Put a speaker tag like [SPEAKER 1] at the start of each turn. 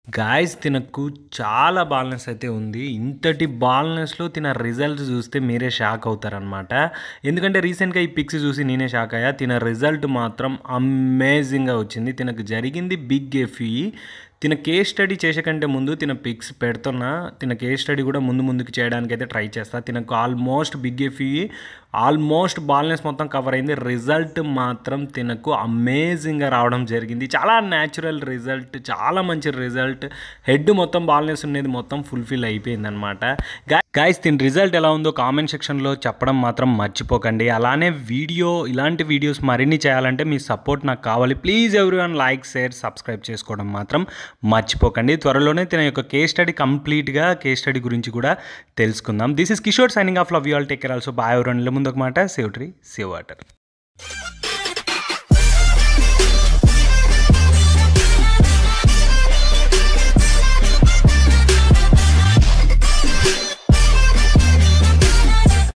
[SPEAKER 1] guys తినకు చాలా baldness అయితే ఉంది ఇంతటి బాల్నెస్లో తిన రిజల్ట్ చూస్తే మీరే షాక్ అవుతారనమాట ఎందుకంటే రీసెంట్గా ఈ పిక్స్ చూసి నేనే షాక్ అయ్యా తిన రిజల్ట్ మాత్రం అమేజింగ్గా వచ్చింది తినకు జరిగింది బిగ్ ఎఫ్ఈ తిన కేస్ స్టడీ చేసే కంటే ముందు తిన పిక్స్ పెడుతున్నా తిన కేస్ స్టడీ కూడా ముందు ముందుకు చేయడానికి అయితే ట్రై చేస్తా తినకు ఆల్మోస్ట్ బిగ్ ఎఫ్ఈ ఆల్మోస్ట్ బాల్నెస్ మొత్తం కవర్ అయింది రిజల్ట్ మాత్రం తినకు అమేజింగ్గా రావడం జరిగింది చాలా న్యాచురల్ రిజల్ట్ చాలా మంచి రిజల్ట్ హెడ్ మొత్తం బాల్నెస్ ఉన్నది మొత్తం ఫుల్ఫిల్ అయిపోయింది అనమాట గాయస్ దీని రిజల్ట్ ఎలా ఉందో కామెంట్ సెక్షన్లో చెప్పడం మాత్రం మర్చిపోకండి అలానే వీడియో ఇలాంటి వీడియోస్ మరిన్ని చేయాలంటే మీ సపోర్ట్ నాకు కావాలి please every one like share subscribe చేసుకోవడం మాత్రం మర్చిపోకండి త్వరలోనే తన యొక్క కేస్ స్టడీ కంప్లీట్గా కేస్ స్టడీ గురించి కూడా తెలుసుకుందాం this is Kishore signing off love you all take care also bye ఎవరు ముందు ఒక మాట సేవ్ ట్రీ సేవ్ వాటర్